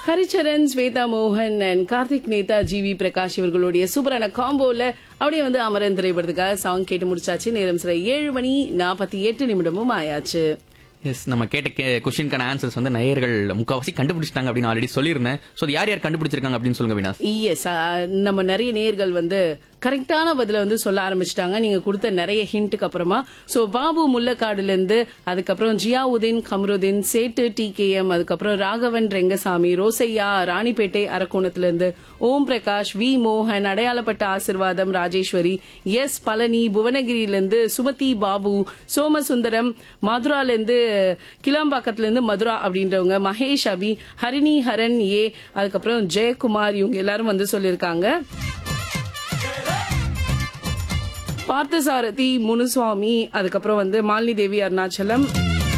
ஹரிச்சரன் ஸ்வேதா மோகன் அண்ட் கார்த்திக் நேதா ஜிவி பிரகாஷ் இவர்களுடைய சூப்பரான காம்போல அப்படியே வந்து அமரன் திரைப்படத்துக்காக சாங் கேட்டு முடிச்சாச்சு நேரம் சில ஏழு மணி நாற்பத்தி எட்டு நிமிடமும் ஆயாச்சு எஸ் நம்ம கேட்ட கொஸ்டினுக்கான ஆன்சர்ஸ் வந்து நேயர்கள் முக்காவாசி கண்டுபிடிச்சிட்டாங்க அப்படின்னு ஆல்ரெடி சொல்லியிருந்தேன் ஸோ யார் யார் கண்டுபிடிச்சிருக்காங்க அப்படின்னு சொல்லுங்க வினாஸ் எஸ் நம்ம நிறைய நேர்கள் வந்து கரெக்டான பதில வந்து சொல்ல ஆரம்பிச்சிட்டாங்க நீங்க கொடுத்த நிறைய ஹிண்ட்டுக்கு அப்புறமா சோ பாபு முல்லக்காடுல இருந்து அதுக்கப்புறம் Ziauddin Kamruddin Sait T K M அதுக்கப்புறம் ராகவன் ரெங்கசாமி ரோசையா ராணிப்பேட்டை அரக்கோணத்துல இருந்து ஓம் பிரகாஷ் வி மோகன் அடையாளப்பட்ட ஆசிர்வாதம் ராஜேஸ்வரி எஸ் பழனி புவனகிரியில இருந்து சுமதி பாபு சோமசுந்தரம் மதுரால இருந்து கிளாம்பாக்கத்துல இருந்து மதுரா அப்படின்றவங்க மகேஷ் அபி ஹரிணி ஹரன் ஏ அதுக்கப்புறம் ஜெயக்குமார் இவங்க எல்லாரும் வந்து சொல்லியிருக்காங்க பார்த்தசாரதி முனுசுவாமி அதுக்கப்புறம் வந்து மாலினி தேவி அருணாச்சலம்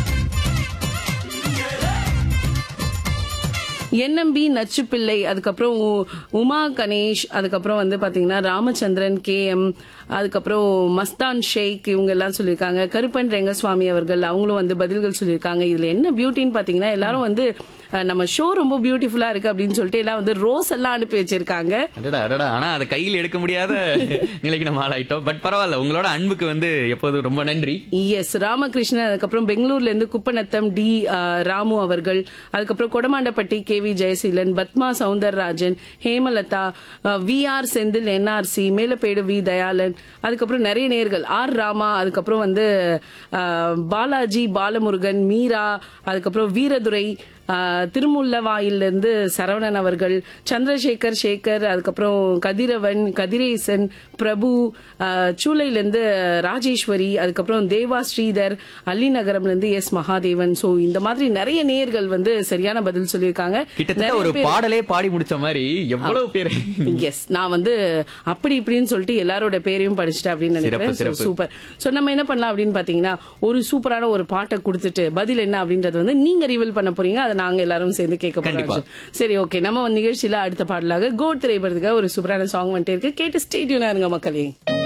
என்எம்பி நச்சுப்பிள்ளை அதுக்கப்புறம் உ- உமா கணேஷ் அதுக்கப்புறம் வந்து பாத்தீங்கன்னா ராமச்சந்திரன் கே எம் அதுக்கப்புறம் மஸ்தான் ஷேக் இவங்க எல்லாம் சொல்லியிருக்காங்க கருப்பன் ரெங்கசுவாமி அவர்கள் அவங்களும் வந்து பதில்கள் சொல்லியிருக்காங்க இதுல என்ன பியூட்டின்னு பாத்தீங்கன்னா எல்லாரும் வந்து அஹ், நம்ம ஷோ ரொம்ப பியூட்டிஃபுல்லா இருக்கு அப்படின்னு சொல்லிட்டு எல்லாம் வந்து ரோஸ் எல்லாம் அனுப்பி வச்சிருக்காங்க அடடா அடடா ஆனா அதை கையில் எடுக்க முடியாத நிலைக்கு நம்ம ஆளாயிட்டோம் பட் பரவாயில்ல உங்களோட அன்புக்கு வந்து எப்போதும் ரொம்ப நன்றி எஸ் ராமகிருஷ்ணன் அதுக்கப்புறம் பெங்களூர்ல இருந்து குப்பநத்தம் டி அஹ், ராமு அவர்கள் அதுக்கப்புறம் Kodamandapatti K V Jayaseelan Padma Soundararajan Hemalatha V R Senthil NRC Melapedu V Dayalan அதுக்கப்புறம் நிறைய நேர்கள் ஆர் ராமா அதுக்கப்புறம் வந்து அஹ், பாலாஜி பாலமுருகன் மீரா அதுக்கப்புறம் வீரதுரை ஆஹ் திருமுல்லவாயில்ல இருந்து சரவணன் அவர்கள் சந்திரசேகர் சேகர் அதுக்கப்புறம் கதிரவன் கதிரேசன் பிரபு ஆஹ் சூளையில இருந்து ராஜேஸ்வரி அதுக்கப்புறம் தேவா ஸ்ரீதர் அள்ளிநகரம்ல இருந்து எஸ் மகாதேவன் சோ இந்த மாதிரி நிறைய நேர்கள் வந்து சரியான பதில் சொல்லியிருக்காங்க கிட்டத்தட்ட ஒரு பாடலே பாடி முடிச்ச மாதிரி எவ்வளவு பேர் எஸ் நான் வந்து அப்படி இப்படின்னு சொல்லிட்டு எல்லாரோட பேரையும் படிச்சுட்டேன் அப்படின்னு நினைக்கிறேன் சிறப்பு, சிறப்பு. சூப்பர் சோ நம்ம என்ன பண்ணலாம் அப்படின்னு பாத்தீங்கன்னா ஒரு சூப்பரான ஒரு பாட்டை கொடுத்துட்டு பதில் என்ன அப்படின்றது வந்து நீங்க ரிவீல் பண்ண போறீங்க அதை நாங்க எல்லாரும் சேர்ந்து கேட்க கண்டிப்பா. போறோம் சரி ஓகே நம்ம வந்து நிகழ்ச்சியில அடுத்த பாடலாக கோட் திரைப்படத்துக்காக ஒரு சூப்பரான சாங் வந்துட்டு இருக்கு கேட்டு ஸ்டேடியூனா இருங்க மக்களே